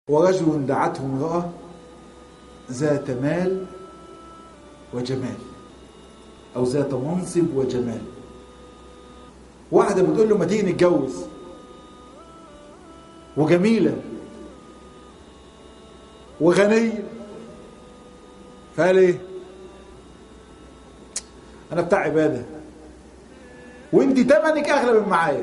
ورجل دعته امرأة ذات مال وجمال أو ذات منصب وجمال واحدة بتقول له ما تيجي نتجوز وجميلة وغنية فقال ايه انا بتاع عبادة وانت تمنك اغلى من معايا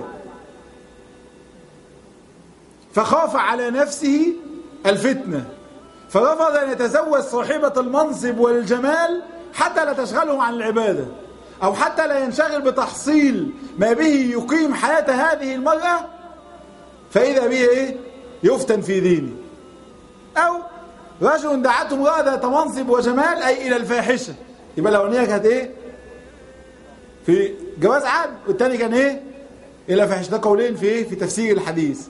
فخاف على نفسه الفتنة فرفض ان يتزوج صاحبة المنصب والجمال حتى لا تشغله عن العبادة او حتى لا ينشغل بتحصيل ما به يقيم حياة هذه المرأة فإذا به ايه يفتن في دينه او رجل دعته امرأة ذات منصب وجمال أي إلى الفاحشة يبقى الأولانية كانت إيه؟ في جواز عام والتاني كان إيه؟ إلى فاحشة ده قولين في إيه؟ في تفسير الحديث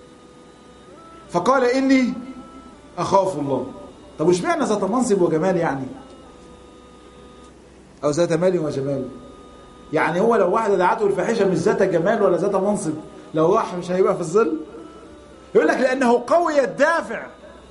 فقال إني أخاف الله طب وش معنى ذات منصب وجمال يعني؟ أو ذات مال وجمال يعني هو لو واحدة دعته الفاحشة مش ذات جمال ولا ذات منصب لو راح مش هيبقى في الظل يقول لك لأنه قوي الدافع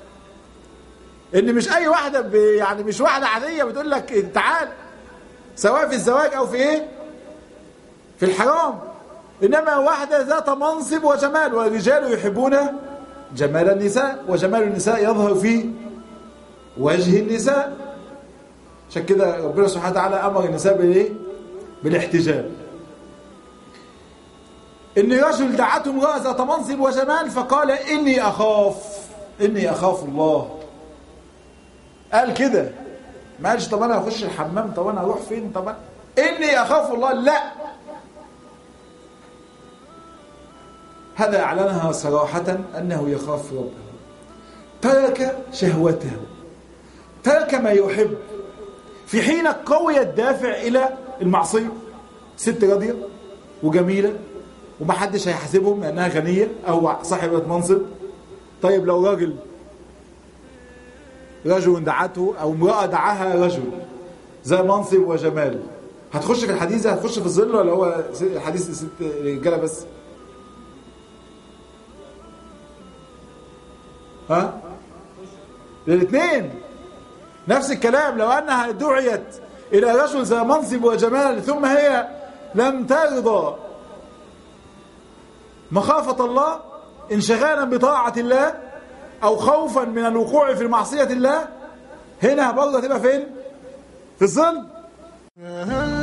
ان مش اي واحده ب... يعني مش واحده عاديه بتقول لك تعال سواء في الزواج او في ايه في الحرام انما واحده ذات منصب وجمال والرجال يحبون جمال النساء وجمال النساء يظهر في وجه النساء عشان كده ربنا سبحانه وتعالى امر النساء بالايه بالاحتجاب ان رجل دعته امراه ذات منصب وجمال فقال اني اخاف اني اخاف الله قال كده ما قالش طب انا هخش الحمام طب انا هروح فين طب أنا... اني اخاف الله لا هذا اعلنها صراحة انه يخاف ربه ترك شهوته ترك ما يحب في حين قوي الدافع الى المعصية ست راضية وجميلة ومحدش هيحاسبهم لانها غنية او صاحبة منصب طيب لو راجل رجل دعته او امرأة دعاها رجل زي منصب وجمال هتخش في الحديث ده هتخش في الظل ولا هو الحديث ست رجاله بس ها الاثنين نفس الكلام لو انها دعيت الى رجل ذا منصب وجمال ثم هي لم ترضى مخافة الله انشغالا بطاعة الله او خوفا من الوقوع في معصية الله هنا برضه تبقى فين في الظل